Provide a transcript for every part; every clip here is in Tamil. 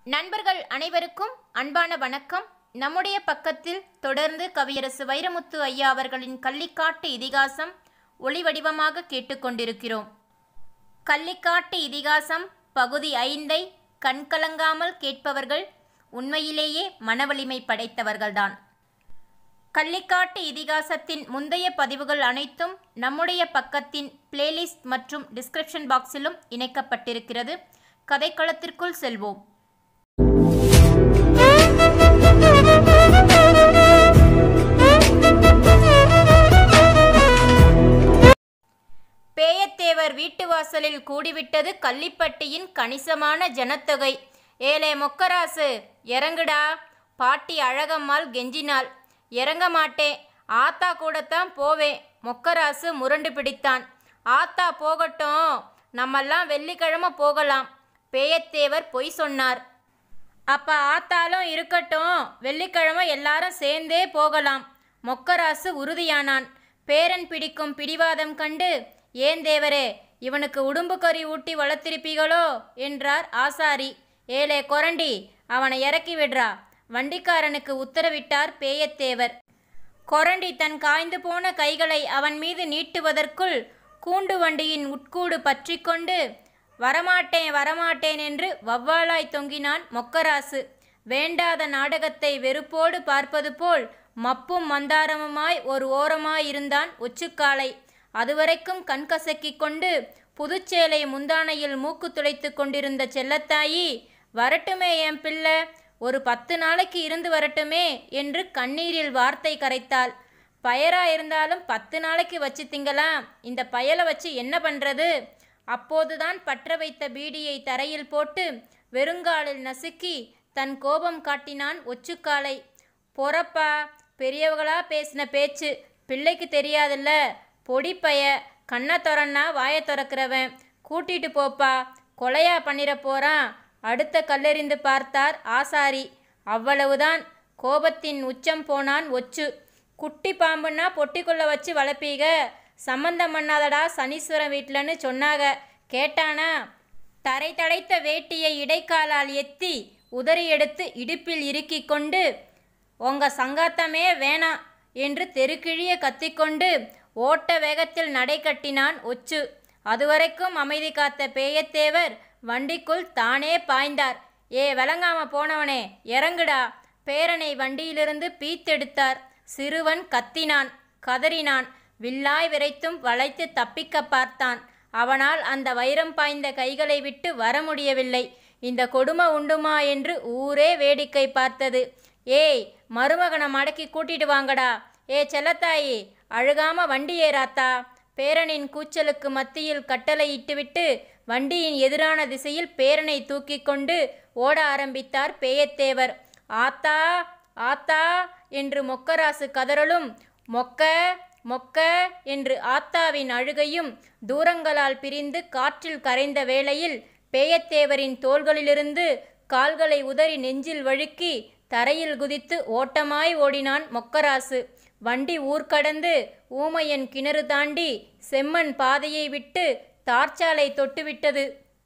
நண்பர்கள் அனைவருக்கும் அன்பான வணக்கம் நம்முடைய பக்கத்தில் தொடர்ந்து கவியரசு வைரமுத்து ஐயா அவர்களின் கள்ளிக்காட்டு இதிகாசம் ஒளிவடிவமாக கேட்டுக்கொண்டிருக்கிறோம் கள்ளிக்காட்டு இதிகாசம் பகுதி ஐந்தை கண்கலங்காமல் கேட்பவர்கள் உண்மையிலேயே மனவலிமை படைத்தவர்கள்தான் கள்ளிக்காட்டு இதிகாசத்தின் முந்தைய பதிவுகள் அனைத்தும் நம்முடைய பக்கத்தின் பிளேலிஸ்ட் மற்றும் டிஸ்கிரிப்ஷன் பாக்ஸிலும் இணைக்கப்பட்டிருக்கிறது கதைக்களத்திற்குள் செல்வோம் பேயத்தேவர் வீட்டு வாசலில் கூடிவிட்டது கள்ளிப்பட்டியின் கணிசமான ஜனத்தொகை ஏலே மொக்கராசு இறங்குடா பாட்டி அழகம்மாள் கெஞ்சினாள் இறங்க மாட்டேன் ஆத்தா கூடத்தான் போவேன் மொக்கராசு முரண்டு பிடித்தான் ஆத்தா போகட்டும் நம்மெல்லாம் வெள்ளிக்கிழமை போகலாம் பேயத்தேவர் பொய் சொன்னார் அப்ப ஆத்தாலும் இருக்கட்டும் வெள்ளிக்கிழமை எல்லாரும் சேர்ந்தே போகலாம் மொக்கராசு உறுதியானான் பேரன் பிடிக்கும் பிடிவாதம் கண்டு ஏன் தேவரே இவனுக்கு உடும்பு கறி ஊட்டி வளர்த்திருப்பீகளோ என்றார் ஆசாரி ஏலே கொரண்டி அவனை இறக்கி விடுறா வண்டிக்காரனுக்கு உத்தரவிட்டார் பேயத்தேவர் கொரண்டி தன் காய்ந்து போன கைகளை அவன் மீது நீட்டுவதற்குள் கூண்டு வண்டியின் உட்கூடு பற்றிக்கொண்டு வரமாட்டேன் வரமாட்டேன் என்று வவ்வாலாய் தொங்கினான் மொக்கராசு வேண்டாத நாடகத்தை வெறுப்போடு பார்ப்பது போல் மப்பும் மந்தாரமுமாய் ஒரு ஓரமாயிருந்தான் ஒச்சுக்காலை அதுவரைக்கும் கண்கசக்கிக் கொண்டு புதுச்சேலை முந்தானையில் மூக்கு துளைத்து கொண்டிருந்த செல்லத்தாயி வரட்டுமே என் பிள்ளை ஒரு பத்து நாளைக்கு இருந்து வரட்டுமே என்று கண்ணீரில் வார்த்தை கரைத்தாள் பயரா இருந்தாலும் பத்து நாளைக்கு வச்சு திங்கலாம் இந்த பயலை வச்சு என்ன பண்றது அப்போதுதான் பற்ற வைத்த பீடியை தரையில் போட்டு வெறுங்காலில் நசுக்கி தன் கோபம் காட்டினான் ஒச்சுக்காலை பொறப்பா பெரியவங்களா பேசின பேச்சு பிள்ளைக்கு தெரியாதுல்ல பொடிப்பைய கண்ணை திறன்னா வாயை திறக்கிறவன் கூட்டிட்டு போப்பா கொலையா பண்ணிட போறான் அடுத்த கல்லெறிந்து பார்த்தார் ஆசாரி அவ்வளவுதான் கோபத்தின் உச்சம் போனான் ஒச்சு குட்டி பாம்புன்னா பொட்டிக்குள்ள வச்சு வளர்ப்பீக சம்மந்தம் பண்ணாதடா சனீஸ்வரன் வீட்டிலன்னு சொன்னாக கேட்டானா தரை தடைத்த வேட்டியை இடைக்காலால் எத்தி உதறி எடுத்து இடுப்பில் இறுக்கிக் கொண்டு உங்க சங்காத்தமே வேணாம் என்று தெருக்கிழிய கத்திக்கொண்டு ஓட்ட வேகத்தில் நடை கட்டினான் ஒச்சு அதுவரைக்கும் அமைதி காத்த பேயத்தேவர் வண்டிக்குள் தானே பாய்ந்தார் ஏ விளங்காம போனவனே இறங்குடா பேரனை வண்டியிலிருந்து பீத்தெடுத்தார் சிறுவன் கத்தினான் கதறினான் வில்லாய் விரைத்தும் வளைத்து தப்பிக்க பார்த்தான் அவனால் அந்த வைரம் பாய்ந்த கைகளை விட்டு வர முடியவில்லை இந்த கொடுமை உண்டுமா என்று ஊரே வேடிக்கை பார்த்தது ஏய் மருமகனை மடக்கி கூட்டிட்டு வாங்கடா ஏ செல்லத்தாயி அழுகாம வண்டி ஏறாத்தா பேரனின் கூச்சலுக்கு மத்தியில் கட்டளை இட்டுவிட்டு வண்டியின் எதிரான திசையில் பேரனை தூக்கி கொண்டு ஓட ஆரம்பித்தார் பேயத்தேவர் ஆத்தா ஆத்தா என்று மொக்கராசு கதறலும் மொக்க மொக்க என்று ஆத்தாவின் அழுகையும் தூரங்களால் பிரிந்து காற்றில் கரைந்த வேளையில் பேயத்தேவரின் தோள்களிலிருந்து கால்களை உதறி நெஞ்சில் வழுக்கி தரையில் குதித்து ஓட்டமாய் ஓடினான் மொக்கராசு வண்டி ஊர்க்கடந்து ஊமையன் கிணறு தாண்டி செம்மண் பாதையை விட்டு தார்ச்சாலை தொட்டுவிட்டது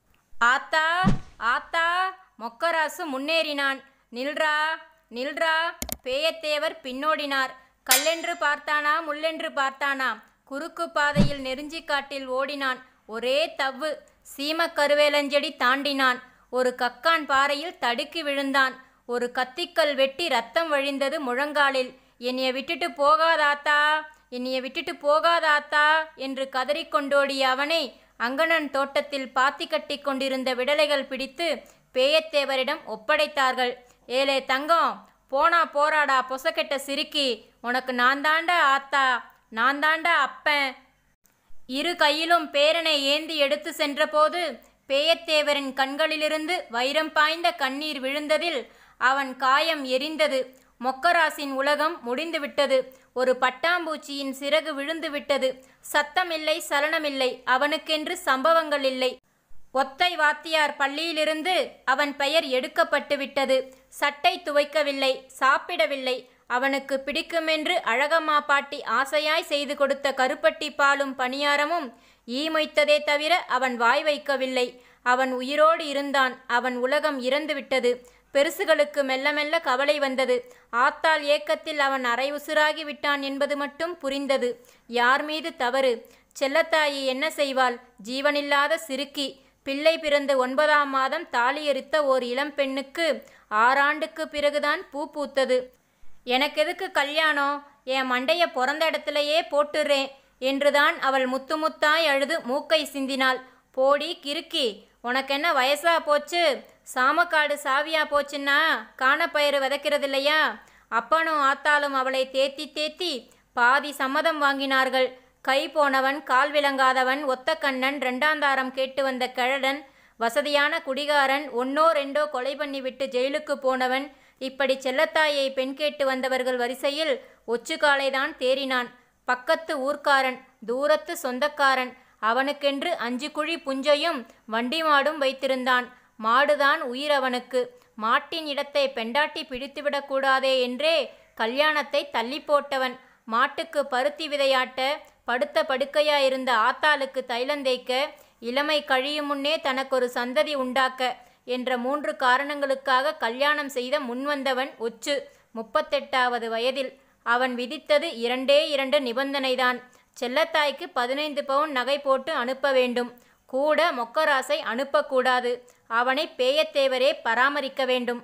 ஆத்தா ஆத்தா மொக்கராசு முன்னேறினான் நில்றா நில்றா பேயத்தேவர் பின்னோடினார் கல்லென்று பார்த்தானா முள்ளென்று பார்த்தானா குறுக்கு பாதையில் நெருஞ்சிக்காட்டில் ஓடினான் ஒரே தவ்வு சீம கருவேலஞ்செடி தாண்டினான் ஒரு கக்கான் பாறையில் தடுக்கி விழுந்தான் ஒரு கத்திக்கல் வெட்டி ரத்தம் வழிந்தது முழங்காலில் என்னைய விட்டுட்டு போகாதாத்தா என்னைய விட்டுட்டு போகாதாத்தா என்று கதறிக்கொண்டோடிய அவனை அங்கணன் தோட்டத்தில் பாத்தி கட்டி கொண்டிருந்த விடலைகள் பிடித்து பேயத்தேவரிடம் ஒப்படைத்தார்கள் ஏலே தங்கம் போனா போராடா பொசக்கெட்ட சிரிக்கி உனக்கு நான் தாண்டா ஆத்தா நான் தாண்டா அப்பன் இரு கையிலும் பேரனை ஏந்தி எடுத்து சென்றபோது பேயத்தேவரின் கண்களிலிருந்து வைரம் பாய்ந்த கண்ணீர் விழுந்ததில் அவன் காயம் எரிந்தது மொக்கராசின் உலகம் முடிந்துவிட்டது ஒரு பட்டாம்பூச்சியின் சிறகு விழுந்து விட்டது சத்தமில்லை சலனமில்லை அவனுக்கென்று சம்பவங்கள் இல்லை ஒத்தை வாத்தியார் பள்ளியிலிருந்து அவன் பெயர் எடுக்கப்பட்டு விட்டது சட்டை துவைக்கவில்லை சாப்பிடவில்லை அவனுக்கு பிடிக்குமென்று அழகம்மா பாட்டி ஆசையாய் செய்து கொடுத்த கருப்பட்டி பாலும் பணியாரமும் ஈ மொய்த்ததே தவிர அவன் வாய் வைக்கவில்லை அவன் உயிரோடு இருந்தான் அவன் உலகம் இறந்துவிட்டது பெருசுகளுக்கு மெல்ல மெல்ல கவலை வந்தது ஆத்தாள் ஏக்கத்தில் அவன் அரை உசுராகி விட்டான் என்பது மட்டும் புரிந்தது யார் மீது தவறு செல்லத்தாயி என்ன செய்வாள் ஜீவனில்லாத சிறுக்கி பிள்ளை பிறந்து ஒன்பதாம் மாதம் தாலி எரித்த ஓர் இளம் பெண்ணுக்கு ஆறாண்டுக்கு பிறகுதான் பூ பூத்தது எனக்கு எதுக்கு கல்யாணம் என் மண்டைய பிறந்த இடத்துலையே போட்டுறேன் என்றுதான் அவள் முத்து முத்தாய் அழுது மூக்கை சிந்தினாள் போடி கிறுக்கி உனக்கென்ன வயசா போச்சு சாமக்காடு சாவியா போச்சுன்னா காணப்பயிறு விதைக்கிறது இல்லையா அப்பனும் ஆத்தாலும் அவளை தேத்தி தேத்தி பாதி சம்மதம் வாங்கினார்கள் கை போனவன் கால் விளங்காதவன் ஒத்த கண்ணன் ரெண்டாந்தாரம் கேட்டு வந்த கிழடன் வசதியான குடிகாரன் ஒன்னோ ரெண்டோ கொலை பண்ணி விட்டு ஜெயிலுக்கு போனவன் இப்படி செல்லத்தாயை பெண் கேட்டு வந்தவர்கள் வரிசையில் ஒச்சுக்காலைதான் தேறினான் பக்கத்து ஊர்க்காரன் தூரத்து சொந்தக்காரன் அவனுக்கென்று அஞ்சு குழி புஞ்சையும் வண்டி மாடும் வைத்திருந்தான் மாடுதான் உயிர் அவனுக்கு மாட்டின் இடத்தை பெண்டாட்டி பிடித்துவிடக்கூடாதே என்றே கல்யாணத்தை தள்ளி போட்டவன் மாட்டுக்கு பருத்தி விதையாட்ட படுத்த படுக்கையாயிருந்த ஆத்தாளுக்கு தைலந்தேய்க்க இளமை கழியும் முன்னே தனக்கொரு சந்ததி உண்டாக்க என்ற மூன்று காரணங்களுக்காக கல்யாணம் செய்த முன்வந்தவன் ஒச்சு முப்பத்தெட்டாவது வயதில் அவன் விதித்தது இரண்டே இரண்டு நிபந்தனைதான் செல்லத்தாய்க்கு பதினைந்து பவுன் நகை போட்டு அனுப்ப வேண்டும் கூட மொக்கராசை அனுப்பக்கூடாது அவனை பேயத்தேவரே பராமரிக்க வேண்டும்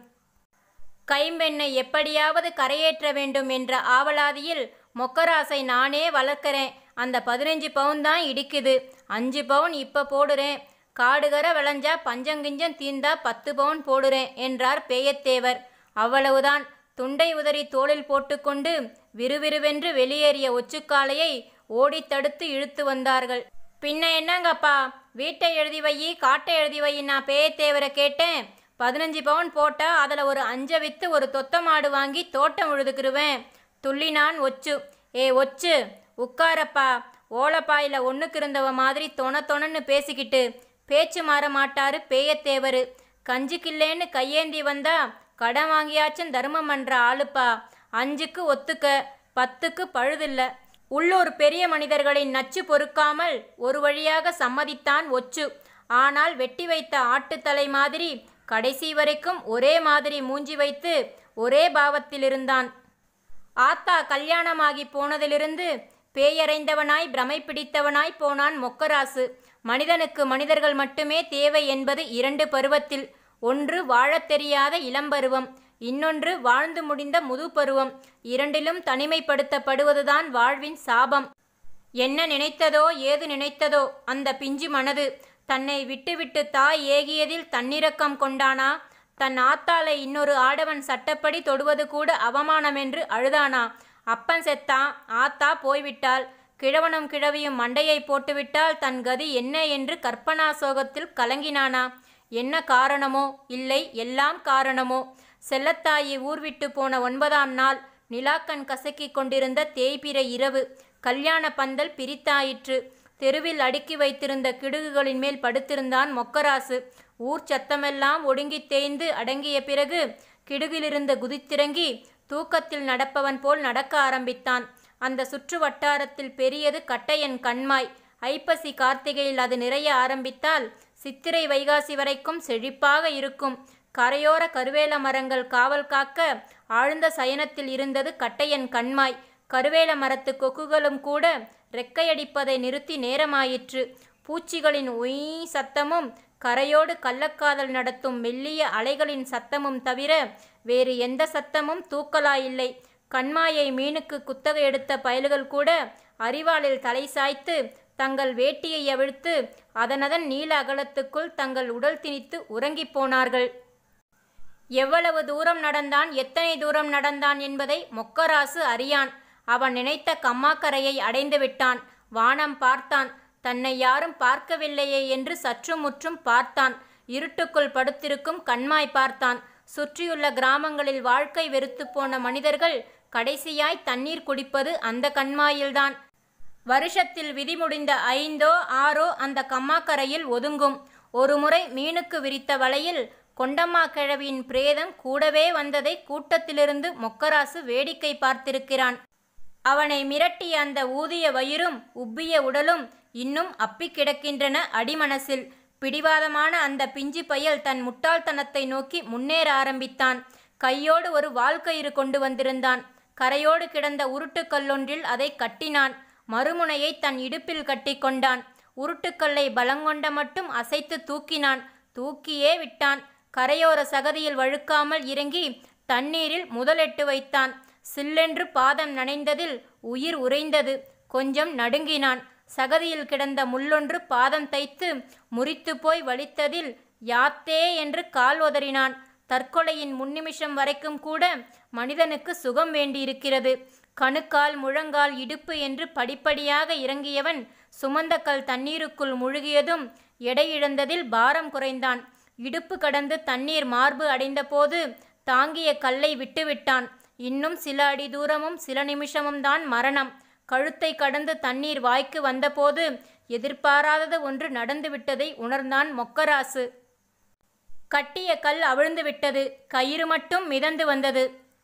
கைம்பெண்ணை எப்படியாவது கரையேற்ற வேண்டும் என்ற ஆவலாதியில் மொக்கராசை நானே வளர்க்கறேன் அந்த பதினஞ்சு பவுன் தான் இடிக்குது அஞ்சு பவுன் இப்போ போடுறேன் காடுகர விளைஞ்சா பஞ்சங்கிஞ்சம் தீந்தா பத்து பவுன் போடுறேன் என்றார் பேயத்தேவர் அவ்வளவுதான் துண்டை உதறி தோளில் போட்டுக்கொண்டு விறுவிறுவென்று வெளியேறிய ஒச்சுக்காலையை ஓடித் தடுத்து இழுத்து வந்தார்கள் பின்ன என்னங்கப்பா வீட்டை எழுதி வையி காட்டை எழுதி வையி நான் பேயத்தேவரை கேட்டேன் பதினஞ்சு பவுன் போட்டா அதில் ஒரு அஞ்ச வித்து ஒரு தொத்த மாடு வாங்கி தோட்டம் உழுதுக்கிருவேன் துள்ளினான் ஒச்சு ஏ ஒச்சு உட்காரப்பா ஓலப்பாயில் ஒன்றுக்கு இருந்தவ மாதிரி தொண தொணன்னு பேசிக்கிட்டு பேச்சு மாற மாட்டாரு பேயத்தேவரு கஞ்சிக்கில்லேன்னு கையேந்தி வந்தா கடன் வாங்கியாச்சும் தர்மம் பண்ற ஆளுப்பா அஞ்சுக்கு ஒத்துக்க பத்துக்கு பழுதில்ல உள்ளூர் பெரிய மனிதர்களின் நச்சு பொறுக்காமல் ஒரு வழியாக சம்மதித்தான் ஒச்சு ஆனால் வெட்டி வைத்த ஆட்டுத்தலை மாதிரி கடைசி வரைக்கும் ஒரே மாதிரி மூஞ்சி வைத்து ஒரே பாவத்தில் இருந்தான் ஆத்தா கல்யாணமாகி போனதிலிருந்து பேயறைந்தவனாய் பிரமை பிடித்தவனாய் போனான் மொக்கராசு மனிதனுக்கு மனிதர்கள் மட்டுமே தேவை என்பது இரண்டு பருவத்தில் ஒன்று வாழத் தெரியாத இளம்பருவம் இன்னொன்று வாழ்ந்து முடிந்த முதுபருவம் இரண்டிலும் தனிமைப்படுத்தப்படுவதுதான் வாழ்வின் சாபம் என்ன நினைத்ததோ ஏது நினைத்ததோ அந்த பிஞ்சு மனது தன்னை விட்டுவிட்டு தாய் ஏகியதில் தன்னிரக்கம் கொண்டானா தன் ஆத்தாளை இன்னொரு ஆடவன் சட்டப்படி தொடுவது கூட அவமானம் என்று அழுதானா அப்பன் செத்தான் ஆத்தா போய்விட்டாள் கிழவனும் கிழவியும் மண்டையை போட்டுவிட்டால் தன் கதி என்ன என்று கற்பனா சோகத்தில் கலங்கினானா என்ன காரணமோ இல்லை எல்லாம் காரணமோ செல்லத்தாயி ஊர் விட்டு போன ஒன்பதாம் நாள் நிலாக்கண் கசக்கிக் கொண்டிருந்த தேய்பிறை இரவு கல்யாண பந்தல் பிரித்தாயிற்று தெருவில் அடுக்கி வைத்திருந்த கிடுகுகளின் மேல் படுத்திருந்தான் மொக்கராசு ஊர் சத்தமெல்லாம் ஒடுங்கித் தேய்ந்து அடங்கிய பிறகு கிடுகிலிருந்து குதித்திறங்கி தூக்கத்தில் நடப்பவன் போல் நடக்க ஆரம்பித்தான் அந்த சுற்று வட்டாரத்தில் பெரியது கட்டையன் கண்மாய் ஐப்பசி கார்த்திகையில் அது நிறைய ஆரம்பித்தால் சித்திரை வைகாசி வரைக்கும் செழிப்பாக இருக்கும் கரையோர கருவேல மரங்கள் காவல் காக்க ஆழ்ந்த சயனத்தில் இருந்தது கட்டையன் கண்மாய் கருவேல மரத்து கொக்குகளும் கூட ரெக்கையடிப்பதை நிறுத்தி நேரமாயிற்று பூச்சிகளின் ஒய் சத்தமும் கரையோடு கள்ளக்காதல் நடத்தும் மெல்லிய அலைகளின் சத்தமும் தவிர வேறு எந்த சத்தமும் தூக்கலாயில்லை கண்மாயை மீனுக்கு குத்தகை எடுத்த பயல்கள் கூட அரிவாளில் தலை சாய்த்து தங்கள் வேட்டியை அவிழ்த்து அதனதன் நீல அகலத்துக்குள் தங்கள் உடல் திணித்து உறங்கிப் போனார்கள் எவ்வளவு தூரம் நடந்தான் எத்தனை தூரம் நடந்தான் என்பதை மொக்கராசு அறியான் அவன் நினைத்த கம்மாக்கரையை அடைந்து விட்டான் வானம் பார்த்தான் தன்னை யாரும் பார்க்கவில்லையே என்று சற்றுமுற்றும் பார்த்தான் இருட்டுக்குள் படுத்திருக்கும் கண்மாய் பார்த்தான் சுற்றியுள்ள கிராமங்களில் வாழ்க்கை வெறுத்துப் போன மனிதர்கள் கடைசியாய் தண்ணீர் குடிப்பது அந்த கண்மாயில்தான் வருஷத்தில் விதி முடிந்த ஐந்தோ ஆறோ அந்த கம்மாக்கரையில் ஒதுங்கும் ஒருமுறை மீனுக்கு விரித்த வலையில் கொண்டம்மா கிழவியின் பிரேதம் கூடவே வந்ததை கூட்டத்திலிருந்து மொக்கராசு வேடிக்கை பார்த்திருக்கிறான் அவனை மிரட்டிய அந்த ஊதிய வயிறும் உப்பிய உடலும் இன்னும் அப்பிக் கிடக்கின்றன அடிமனசில் பிடிவாதமான அந்த பிஞ்சு பயல் தன் முட்டாள்தனத்தை நோக்கி முன்னேற ஆரம்பித்தான் கையோடு ஒரு வாழ்க்கயிறு கொண்டு வந்திருந்தான் கரையோடு கிடந்த உருட்டுக்கல்லொன்றில் அதை கட்டினான் மறுமுனையை தன் இடுப்பில் கட்டிக்கொண்டான் உருட்டுக்கல்லை பலங்கொண்ட மட்டும் அசைத்து தூக்கினான் தூக்கியே விட்டான் கரையோர சகதியில் வழுக்காமல் இறங்கி தண்ணீரில் முதலெட்டு வைத்தான் சில்லென்று பாதம் நனைந்ததில் உயிர் உறைந்தது கொஞ்சம் நடுங்கினான் சகதியில் கிடந்த முள்ளொன்று பாதம் தைத்து முறித்து போய் வலித்ததில் யாத்தே என்று கால் உதறினான் தற்கொலையின் முன்னிமிஷம் வரைக்கும் கூட மனிதனுக்கு சுகம் வேண்டியிருக்கிறது கணுக்கால் முழங்கால் இடுப்பு என்று படிப்படியாக இறங்கியவன் சுமந்த கல் தண்ணீருக்குள் முழுகியதும் எடை இழந்ததில் பாரம் குறைந்தான் இடுப்பு கடந்து தண்ணீர் மார்பு அடைந்தபோது தாங்கிய கல்லை விட்டுவிட்டான் இன்னும் சில அடி தூரமும் சில நிமிஷமும் தான் மரணம் கழுத்தை கடந்து தண்ணீர் வாய்க்கு வந்தபோது எதிர்பாராதது ஒன்று நடந்துவிட்டதை உணர்ந்தான் மொக்கராசு கட்டிய கல் அவிழ்ந்து விட்டது கயிறு மட்டும் மிதந்து வந்தது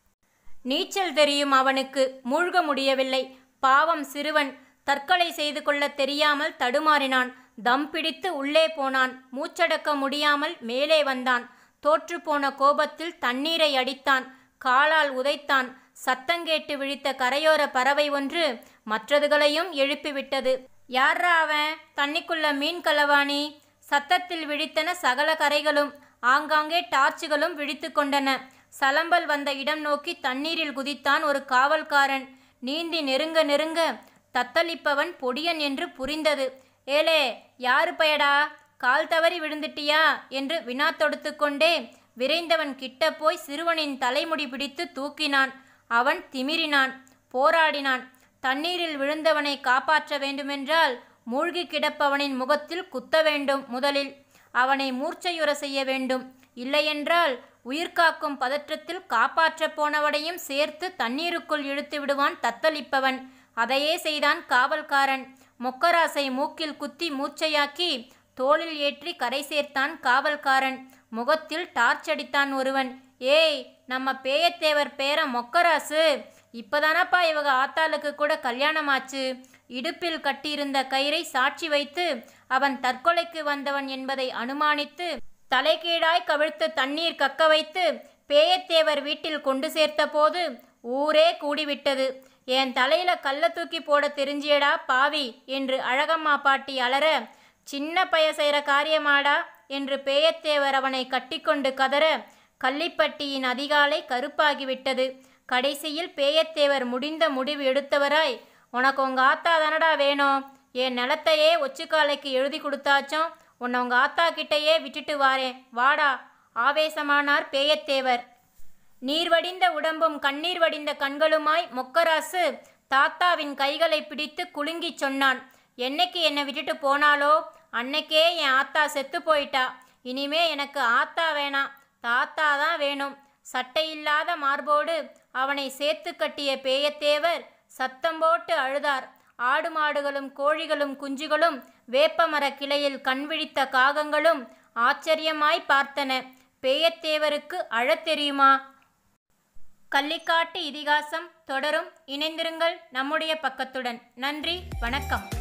நீச்சல் தெரியும் அவனுக்கு மூழ்க முடியவில்லை பாவம் சிறுவன் தற்கொலை செய்து கொள்ள தெரியாமல் தடுமாறினான் தம் பிடித்து உள்ளே போனான் மூச்சடக்க முடியாமல் மேலே வந்தான் தோற்றுப்போன கோபத்தில் தண்ணீரை அடித்தான் காலால் உதைத்தான் சத்தங்கேட்டு விழித்த கரையோர பறவை ஒன்று மற்றதுகளையும் எழுப்பிவிட்டது யார்ரா அவன் தண்ணிக்குள்ள மீன் கலவாணி சத்தத்தில் விழித்தன சகல கரைகளும் ஆங்காங்கே டார்ச்சுகளும் விழித்து கொண்டன சலம்பல் வந்த இடம் நோக்கி தண்ணீரில் குதித்தான் ஒரு காவல்காரன் நீந்தி நெருங்க நெருங்க தத்தளிப்பவன் பொடியன் என்று புரிந்தது ஏலே யாரு பயடா கால் தவறி விழுந்துட்டியா என்று வினா தொடுத்து கொண்டே விரைந்தவன் கிட்ட போய் சிறுவனின் தலைமுடி பிடித்து தூக்கினான் அவன் திமிரினான் போராடினான் தண்ணீரில் விழுந்தவனை காப்பாற்ற வேண்டுமென்றால் மூழ்கி கிடப்பவனின் முகத்தில் குத்த வேண்டும் முதலில் அவனை மூர்ச்சையுற செய்ய வேண்டும் இல்லையென்றால் உயிர்காக்கும் பதற்றத்தில் காப்பாற்றப் போனவனையும் சேர்த்து தண்ணீருக்குள் இழுத்து விடுவான் தத்தளிப்பவன் அதையே செய்தான் காவல்காரன் மொக்கராசை மூக்கில் குத்தி மூச்சையாக்கி தோளில் ஏற்றி கரை சேர்த்தான் காவல்காரன் முகத்தில் டார்ச் அடித்தான் ஒருவன் ஏய் நம்ம பேயத்தேவர் பேர மொக்கராசு இப்பதானப்பா இவங்க ஆத்தாளுக்கு கூட கல்யாணமாச்சு இடுப்பில் கட்டியிருந்த கயிறை சாட்சி வைத்து அவன் தற்கொலைக்கு வந்தவன் என்பதை அனுமானித்து தலைகீழாய் கவிழ்த்து தண்ணீர் கக்க வைத்து பேயத்தேவர் வீட்டில் கொண்டு சேர்த்தபோது ஊரே கூடிவிட்டது என் தலையில கல்ல தூக்கி போட தெரிஞ்சியடா பாவி என்று அழகம்மா பாட்டி அலற சின்ன பய செய்கிற காரியமாடா என்று பேயத்தேவர் அவனை கட்டிக்கொண்டு கதற கள்ளிப்பட்டியின் அதிகாலை கருப்பாகிவிட்டது கடைசியில் பேயத்தேவர் முடிந்த முடிவு எடுத்தவராய் உனக்கு உங்க ஆத்தா தானடா வேணும் என் நிலத்தையே ஒச்சுக்காலைக்கு எழுதி கொடுத்தாச்சும் உன்னை உங்க ஆத்தா கிட்டேயே விட்டுட்டு வாரேன் வாடா ஆவேசமானார் பேயத்தேவர் நீர் வடிந்த உடம்பும் கண்ணீர் வடிந்த கண்களுமாய் மொக்கராசு தாத்தாவின் கைகளை பிடித்து குலுங்கிச் சொன்னான் என்னைக்கு என்னை விட்டுட்டு போனாலோ அன்னைக்கே என் ஆத்தா செத்து போயிட்டா இனிமே எனக்கு ஆத்தா வேணாம் தாத்தா தான் வேணும் சட்டையில்லாத மார்போடு அவனை சேர்த்து கட்டிய பேயத்தேவர் சத்தம் போட்டு அழுதார் ஆடு மாடுகளும் கோழிகளும் குஞ்சுகளும் வேப்பமர கிளையில் கண்விழித்த காகங்களும் ஆச்சரியமாய் பார்த்தன பேயத்தேவருக்கு அழத் தெரியுமா கள்ளிக்காட்டு இதிகாசம் தொடரும் இணைந்திருங்கள் நம்முடைய பக்கத்துடன் நன்றி வணக்கம்